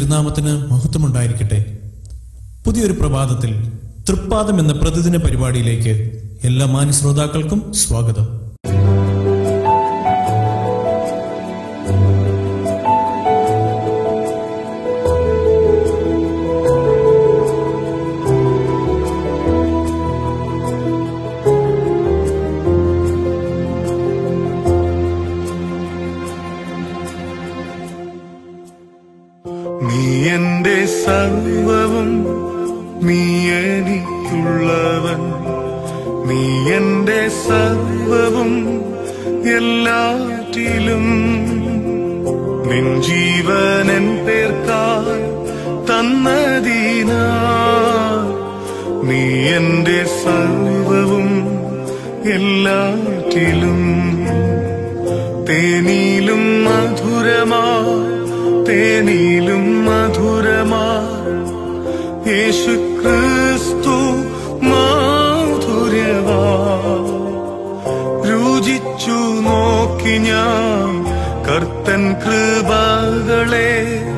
തിരുനാമത്തിന് മഹത്വമുണ്ടായിരിക്കട്ടെ പുതിയൊരു പ്രഭാതത്തിൽ തൃപ്പാദം എന്ന പ്രതിദിന പരിപാടിയിലേക്ക് എല്ലാ മാന്യ ശ്രോതാക്കൾക്കും സ്വാഗതം നീ എന്റെ സർവവും നീ എനിക്കുള്ളവൻ നീ എന്റെ സർവവും എല്ലാറ്റിലും നിൻ ജീവനൻ പേർക്കായി തന്നതീനാ നീ എന്റെ സർവവും എല്ലാറ്റിലും തേനിലും മധുരമാ തേനിലും മധുരമാ യേശു ക്രിസ്തു മാധുര്യവാ രുചിച്ചു നോക്കി ഞാൻ കർത്തൻ കൃപകളെ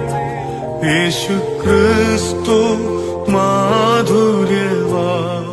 യേശു ക്രിസ്തു മാധുര്യവാ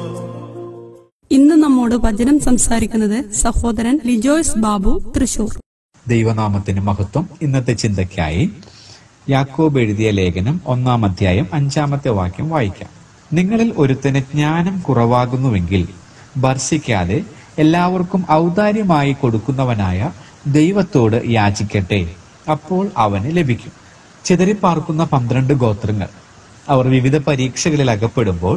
ഇന്ന് നമ്മോട് വചനം സംസാരിക്കുന്നത് സഹോദരൻ ലിജോയ്സ് ബാബു തൃശൂർ ദൈവനാമത്തിന് മഹത്വം ഇന്നത്തെ ചിന്തയ്ക്കായി യാക്കോബ് എഴുതിയ ലേഖനം ഒന്നാം അധ്യായം അഞ്ചാമത്തെ വാക്യം വായിക്കാം നിങ്ങളിൽ ഒരുത്തന് ജ്ഞാനം കുറവാകുന്നുവെങ്കിൽ ഭർഷിക്കാതെ എല്ലാവർക്കും ഔദാര്യമായി കൊടുക്കുന്നവനായ ദൈവത്തോട് യാചിക്കട്ടെ അപ്പോൾ അവന് ലഭിക്കും ചിതറിപ്പാർക്കുന്ന പന്ത്രണ്ട് ഗോത്രങ്ങൾ അവർ വിവിധ പരീക്ഷകളിൽ അകപ്പെടുമ്പോൾ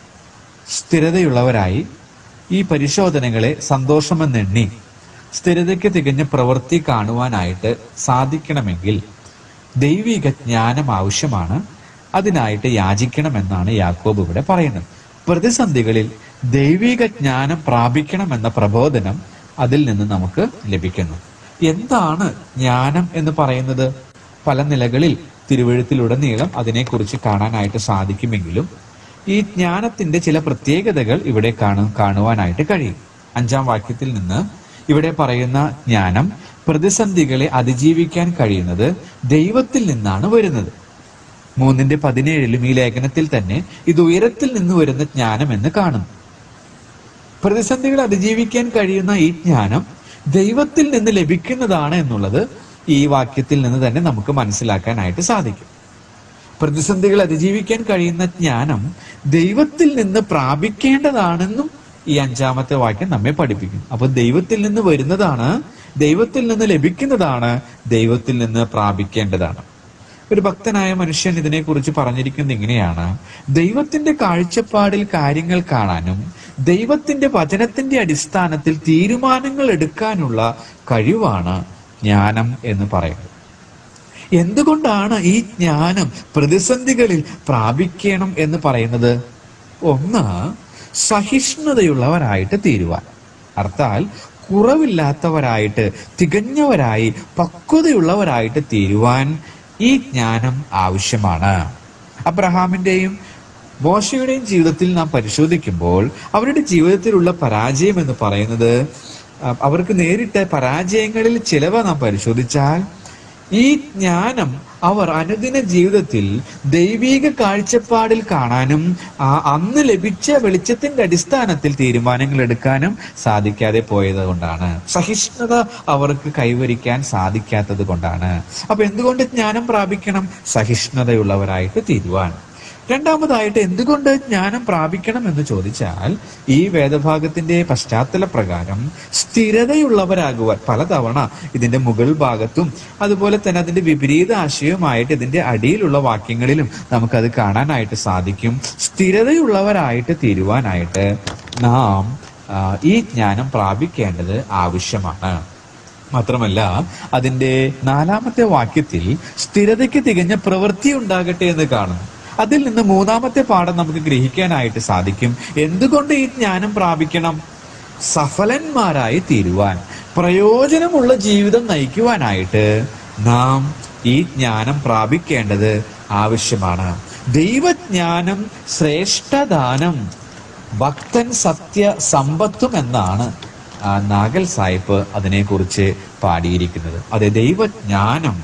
സ്ഥിരതയുള്ളവരായി ഈ പരിശോധനകളെ സന്തോഷമെന്നെണ്ണി സ്ഥിരതയ്ക്ക് തികഞ്ഞ പ്രവൃത്തി കാണുവാനായിട്ട് സാധിക്കണമെങ്കിൽ ദൈവിക ജ്ഞാനം ആവശ്യമാണ് അതിനായിട്ട് യാചിക്കണമെന്നാണ് യാക്കോബ് ഇവിടെ പറയുന്നത് പ്രതിസന്ധികളിൽ ദൈവിക ജ്ഞാനം പ്രാപിക്കണമെന്ന പ്രബോധനം അതിൽ നിന്ന് നമുക്ക് ലഭിക്കുന്നു എന്താണ് ജ്ഞാനം എന്ന് പറയുന്നത് പല നിലകളിൽ തിരുവഴുത്തിലുടനീളം അതിനെക്കുറിച്ച് കാണാനായിട്ട് സാധിക്കുമെങ്കിലും ഈ ജ്ഞാനത്തിന്റെ ചില പ്രത്യേകതകൾ ഇവിടെ കാണു കാണുവാനായിട്ട് കഴിയും അഞ്ചാം വാക്യത്തിൽ നിന്ന് ഇവിടെ പറയുന്ന ജ്ഞാനം പ്രതിസന്ധികളെ അതിജീവിക്കാൻ കഴിയുന്നത് ദൈവത്തിൽ നിന്നാണ് വരുന്നത് മൂന്നിന്റെ പതിനേഴിലും ഈ ലേഖനത്തിൽ തന്നെ ഇത് ഉയരത്തിൽ നിന്ന് വരുന്ന ജ്ഞാനം എന്ന് കാണുന്നു പ്രതിസന്ധികൾ അതിജീവിക്കാൻ കഴിയുന്ന ഈ ജ്ഞാനം ദൈവത്തിൽ നിന്ന് ലഭിക്കുന്നതാണ് എന്നുള്ളത് ഈ വാക്യത്തിൽ നിന്ന് തന്നെ നമുക്ക് മനസ്സിലാക്കാനായിട്ട് സാധിക്കും പ്രതിസന്ധികൾ അതിജീവിക്കാൻ കഴിയുന്ന ജ്ഞാനം ദൈവത്തിൽ നിന്ന് പ്രാപിക്കേണ്ടതാണെന്നും ഈ അഞ്ചാമത്തെ വാക്യം നമ്മെ പഠിപ്പിക്കുന്നു അപ്പൊ ദൈവത്തിൽ നിന്ന് വരുന്നതാണ് ദൈവത്തിൽ നിന്ന് ലഭിക്കുന്നതാണ് ദൈവത്തിൽ നിന്ന് പ്രാപിക്കേണ്ടതാണ് ഒരു ഭക്തനായ മനുഷ്യൻ ഇതിനെക്കുറിച്ച് പറഞ്ഞിരിക്കുന്നത് ഇങ്ങനെയാണ് ദൈവത്തിന്റെ കാഴ്ചപ്പാടിൽ കാര്യങ്ങൾ കാണാനും ദൈവത്തിന്റെ വചനത്തിന്റെ അടിസ്ഥാനത്തിൽ തീരുമാനങ്ങൾ എടുക്കാനുള്ള കഴിവാണ് ജ്ഞാനം എന്ന് പറയുന്നത് എന്തുകൊണ്ടാണ് ഈ ജ്ഞാനം പ്രതിസന്ധികളിൽ പ്രാപിക്കണം എന്ന് പറയുന്നത് ഒന്ന് സഹിഷ്ണുതയുള്ളവരായിട്ട് തീരുവാൻ അർത്ഥാൽ കുറവില്ലാത്തവരായിട്ട് തികഞ്ഞവരായി പക്വതയുള്ളവരായിട്ട് തീരുവാൻ ഈ ജ്ഞാനം ആവശ്യമാണ് അബ്രഹാമിന്റെയും മോശയുടെയും ജീവിതത്തിൽ നാം പരിശോധിക്കുമ്പോൾ അവരുടെ ജീവിതത്തിലുള്ള പരാജയം എന്ന് പറയുന്നത് അഹ് അവർക്ക് നേരിട്ട പരാജയങ്ങളിൽ ചിലവ നാം പരിശോധിച്ചാൽ ഈ ജ്ഞാനം അവർ അനുദിന ജീവിതത്തിൽ ദൈവീക കാഴ്ചപ്പാടിൽ കാണാനും ആ അന്ന് ലഭിച്ച വെളിച്ചത്തിന്റെ അടിസ്ഥാനത്തിൽ തീരുമാനങ്ങൾ എടുക്കാനും സാധിക്കാതെ പോയത് കൊണ്ടാണ് സഹിഷ്ണുത അവർക്ക് കൈവരിക്കാൻ സാധിക്കാത്തത് കൊണ്ടാണ് അപ്പൊ എന്തുകൊണ്ട് ജ്ഞാനം പ്രാപിക്കണം സഹിഷ്ണുതയുള്ളവരായിട്ട് തീരുവാൻ രണ്ടാമതായിട്ട് എന്തുകൊണ്ട് ജ്ഞാനം പ്രാപിക്കണം എന്ന് ചോദിച്ചാൽ ഈ വേദഭാഗത്തിന്റെ പശ്ചാത്തല പ്രകാരം സ്ഥിരതയുള്ളവരാകുവാൻ പലതവണ ഇതിന്റെ മുകൾ ഭാഗത്തും അതുപോലെ തന്നെ അതിന്റെ വിപരീത ആശയവുമായിട്ട് ഇതിന്റെ അടിയിലുള്ള വാക്യങ്ങളിലും നമുക്കത് കാണാനായിട്ട് സാധിക്കും സ്ഥിരതയുള്ളവരായിട്ട് തീരുവാനായിട്ട് നാം ആ, ഈ ജ്ഞാനം പ്രാപിക്കേണ്ടത് ആവശ്യമാണ് മാത്രമല്ല അതിന്റെ നാലാമത്തെ വാക്യത്തിൽ സ്ഥിരതയ്ക്ക് തികഞ്ഞ പ്രവൃത്തി ഉണ്ടാകട്ടെ എന്ന് കാണുന്നു അതിൽ നിന്ന് മൂന്നാമത്തെ പാഠം നമുക്ക് ഗ്രഹിക്കാനായിട്ട് സാധിക്കും എന്തുകൊണ്ട് ഈ ജ്ഞാനം പ്രാപിക്കണം സഫലന്മാരായി തീരുവാൻ പ്രയോജനമുള്ള ജീവിതം നയിക്കുവാനായിട്ട് നാം ഈ ജ്ഞാനം പ്രാപിക്കേണ്ടത് ആവശ്യമാണ് ദൈവജ്ഞാനം ശ്രേഷ്ഠദാനം ഭക്തൻ സത്യ സമ്പത്തും എന്നാണ് ആ, നാഗൽ സാഹിബ് അതിനെക്കുറിച്ച് പാടിയിരിക്കുന്നത് അതെ ദൈവജ്ഞാനം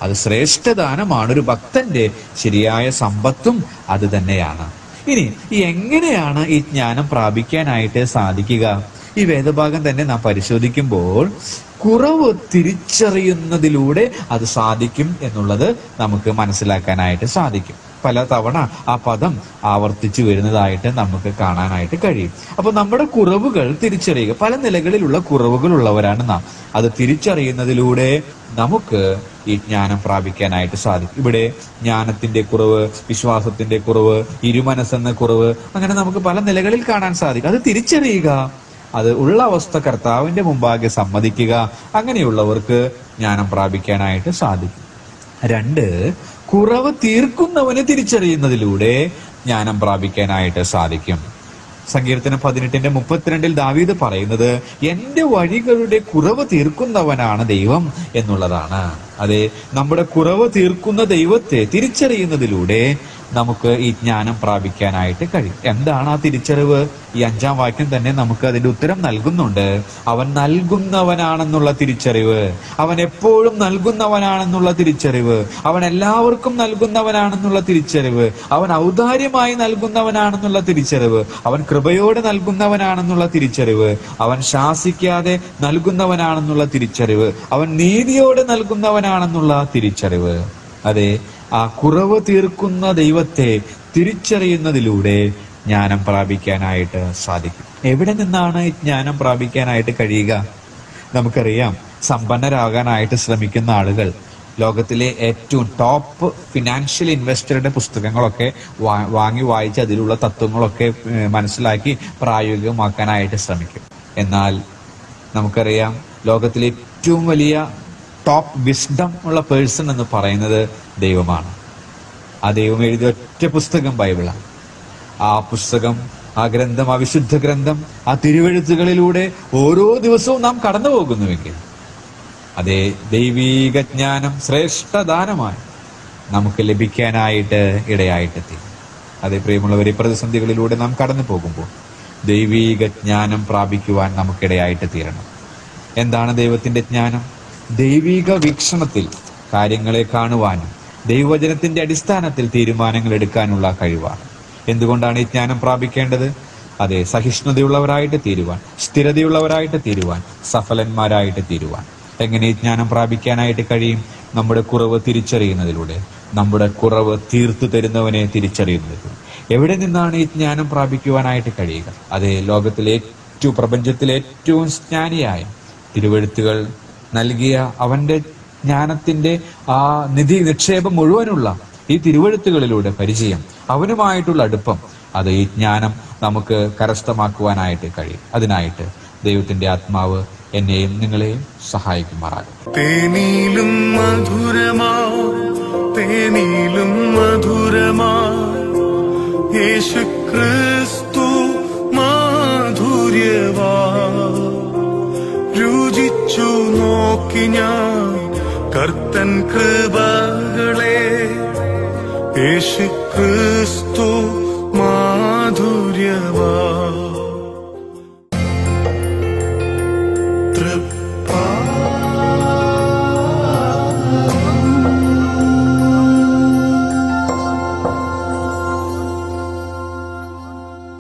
അത് ശ്രേഷ്ഠദാനമാണ് ഒരു ഭക്തന്റെ ശരിയായ സമ്പത്തും അത് തന്നെയാണ് ഇനി ഈ എങ്ങനെയാണ് ഈ ജ്ഞാനം പ്രാപിക്കാനായിട്ട് സാധിക്കുക ഈ വേദഭാഗം തന്നെ നാം പരിശോധിക്കുമ്പോൾ കുറവ് തിരിച്ചറിയുന്നതിലൂടെ അത് സാധിക്കും എന്നുള്ളത് നമുക്ക് മനസ്സിലാക്കാനായിട്ട് സാധിക്കും പല തവണ ആ പദം ആവർത്തിച്ചു വരുന്നതായിട്ട് നമുക്ക് കാണാനായിട്ട് കഴിയും അപ്പൊ നമ്മുടെ കുറവുകൾ തിരിച്ചറിയുക പല നിലകളിലുള്ള കുറവുകൾ ഉള്ളവരാണ് നാം അത് തിരിച്ചറിയുന്നതിലൂടെ നമുക്ക് ഈ ജ്ഞാനം പ്രാപിക്കാനായിട്ട് സാധിക്കും ഇവിടെ ജ്ഞാനത്തിന്റെ കുറവ് വിശ്വാസത്തിന്റെ കുറവ് ഇരുമനസ്സെന്ന കുറവ് അങ്ങനെ നമുക്ക് പല നിലകളിൽ കാണാൻ സാധിക്കും അത് തിരിച്ചറിയുക അത് ഉള്ള അവസ്ഥ കർത്താവിന്റെ മുമ്പാകെ സമ്മതിക്കുക അങ്ങനെയുള്ളവർക്ക് ജ്ഞാനം പ്രാപിക്കാനായിട്ട് സാധിക്കും രണ്ട് കുറവ് തീർക്കുന്നവനെ തിരിച്ചറിയുന്നതിലൂടെ ജ്ഞാനം പ്രാപിക്കാനായിട്ട് സാധിക്കും സങ്കീർത്തനം പതിനെട്ടിന്റെ മുപ്പത്തിരണ്ടിൽ ദാവീദ് പറയുന്നത് എന്റെ വഴികളുടെ കുറവ് തീർക്കുന്നവനാണ് ദൈവം എന്നുള്ളതാണ് അതെ നമ്മുടെ കുറവ് തീർക്കുന്ന ദൈവത്തെ തിരിച്ചറിയുന്നതിലൂടെ നമുക്ക് ഈ ജ്ഞാനം പ്രാപിക്കാനായിട്ട് കഴിയും എന്താണ് ആ തിരിച്ചറിവ് ഈ അഞ്ചാം വാക്യം തന്നെ നമുക്ക് അതിന്റെ ഉത്തരം നൽകുന്നുണ്ട് അവൻ നൽകുന്നവനാണെന്നുള്ള തിരിച്ചറിവ് അവൻ എപ്പോഴും നൽകുന്നവനാണെന്നുള്ള തിരിച്ചറിവ് അവൻ എല്ലാവർക്കും നൽകുന്നവനാണെന്നുള്ള തിരിച്ചറിവ് അവൻ ഔദാര്യമായി നൽകുന്നവനാണെന്നുള്ള തിരിച്ചറിവ് അവൻ കൃപയോടെ നൽകുന്നവനാണെന്നുള്ള തിരിച്ചറിവ് അവൻ ശാസിക്കാതെ നൽകുന്നവനാണെന്നുള്ള തിരിച്ചറിവ് അവൻ നീതിയോടെ നൽകുന്നവനാണെന്നുള്ള തിരിച്ചറിവ് അതെ ആ കുറവ് തീർക്കുന്ന ദൈവത്തെ തിരിച്ചറിയുന്നതിലൂടെ ജ്ഞാനം പ്രാപിക്കാനായിട്ട് സാധിക്കും എവിടെ നിന്നാണ് ഈ ജ്ഞാനം പ്രാപിക്കാനായിട്ട് കഴിയുക നമുക്കറിയാം സമ്പന്നരാകാനായിട്ട് ശ്രമിക്കുന്ന ആളുകൾ ലോകത്തിലെ ഏറ്റവും ടോപ്പ് ഫിനാൻഷ്യൽ ഇൻവെസ്റ്ററുടെ പുസ്തകങ്ങളൊക്കെ വാ- വാങ്ങി വായിച്ച് അതിലുള്ള തത്വങ്ങളൊക്കെ ഏഹ്, മനസ്സിലാക്കി പ്രായോഗികമാക്കാനായിട്ട് ശ്രമിക്കും എന്നാൽ നമുക്കറിയാം ലോകത്തിലെ ഏറ്റവും വലിയ ടോപ്പ് വിസ്ഡം ഉള്ള പേഴ്സൺ എന്ന് പറയുന്നത് ദൈവമാണ് ആ ദൈവം എഴുതിയ ഒറ്റ പുസ്തകം ബൈബിളാണ് ആ പുസ്തകം ആ ഗ്രന്ഥം ആ വിശുദ്ധ ഗ്രന്ഥം ആ തിരുവെഴുത്തുകളിലൂടെ ഓരോ ദിവസവും നാം കടന്നു പോകുന്നുവെങ്കിൽ അതേ ദൈവീക ജ്ഞാനം ശ്രേഷ്ഠദാനമായി നമുക്ക് ലഭിക്കാനായിട്ട് ഇടയായിട്ടെത്തി അതേ പ്രിയമുള്ളവരെ പ്രതിസന്ധികളിലൂടെ നാം കടന്നു പോകുമ്പോൾ ദൈവീക ജ്ഞാനം പ്രാപിക്കുവാൻ നമുക്കിടയായിട്ട് തീരണം എന്താണ് ദൈവത്തിന്റെ ജ്ഞാനം ദൈവിക വീക്ഷണത്തിൽ കാര്യങ്ങളെ കാണുവാനും ദൈവവചനത്തിന്റെ അടിസ്ഥാനത്തിൽ തീരുമാനങ്ങൾ എടുക്കാനുള്ള കഴിവാണ് എന്തുകൊണ്ടാണ് ഈ ജ്ഞാനം പ്രാപിക്കേണ്ടത് അതെ സഹിഷ്ണുതയുള്ളവരായിട്ട് തീരുവാൻ സ്ഥിരതയുള്ളവരായിട്ട് തീരുവാൻ സഫലന്മാരായിട്ട് തീരുവാൻ എങ്ങനെ ഈ ജ്ഞാനം പ്രാപിക്കാനായിട്ട് കഴിയും നമ്മുടെ കുറവ് തിരിച്ചറിയുന്നതിലൂടെ നമ്മുടെ കുറവ് തീർത്തു തരുന്നവനെ തിരിച്ചറിയുന്നതിലൂടെ എവിടെ നിന്നാണ് ഈ ജ്ഞാനം പ്രാപിക്കുവാനായിട്ട് കഴിയുക അതെ ലോകത്തിലെ ഏറ്റവും പ്രപഞ്ചത്തിലെ ഏറ്റവും ജ്ഞാനിയായ തിരുവെഴുത്തുകൾ നൽകിയ അവന്റെ ജ്ഞാനത്തിന്റെ ആ നിധി നിക്ഷേപം മുഴുവനുള്ള ഈ തിരുവെഴുത്തുകളിലൂടെ പരിചയം അവനുമായിട്ടുള്ള അടുപ്പം അത് ഈ ജ്ഞാനം നമുക്ക് കരസ്ഥമാക്കുവാനായിട്ട് കഴിയും അതിനായിട്ട് ദൈവത്തിന്റെ ആത്മാവ് എന്നെയും നിങ്ങളെയും സഹായിക്കുമാറാകും തേനീലും മധുരമാ തേനീലും മധുരമാ യേശു ക്രിസ്തു മാധുര്യവാ രുചിച്ചു നോക്കി ഞാൻ കർത്തൻ കൃപകളെ യേശു ക്രിസ്തു മാധുര്യവാ